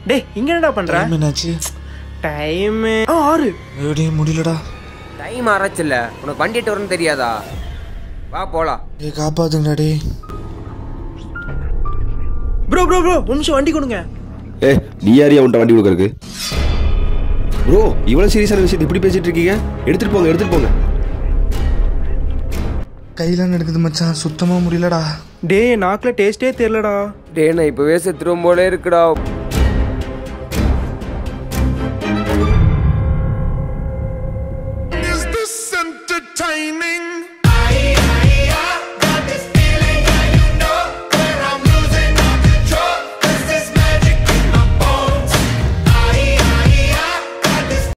டேய் இங்க என்னடா பண்ற டைம் என்னாச்சு டைம் ஆறு ஏடி முடியலடா டைம் ஆராய்ச்சில்ல உனக்கு வண்டி வரணும்னு தெரியாதா வா போலாம் ஏய் காப்பாத்துங்கடா டேய் ப்ரோ ப்ரோ ப்ரோ ஒரு நிமிஷம் வண்டி கொடுங்க ஏ நீ யாரையா உன்ட்ட வண்டி கொடுக்கறதுக்கு ப்ரோ இவ்வளவு சீரியஸான விஷயத்தை இப்படி பேசிட்டு இருக்கீங்க எடுத்துட்டு போங்க எடுத்துட்டு போங்க கையெல்லாம் எடுக்குது மச்சான் சுத்தமா முடியலடா டேய் நாக்குல டேஸ்டே தெரியலடா டேய் நான் இப்பவே செத்துரும் போல இருக்குடா Is this entertaining?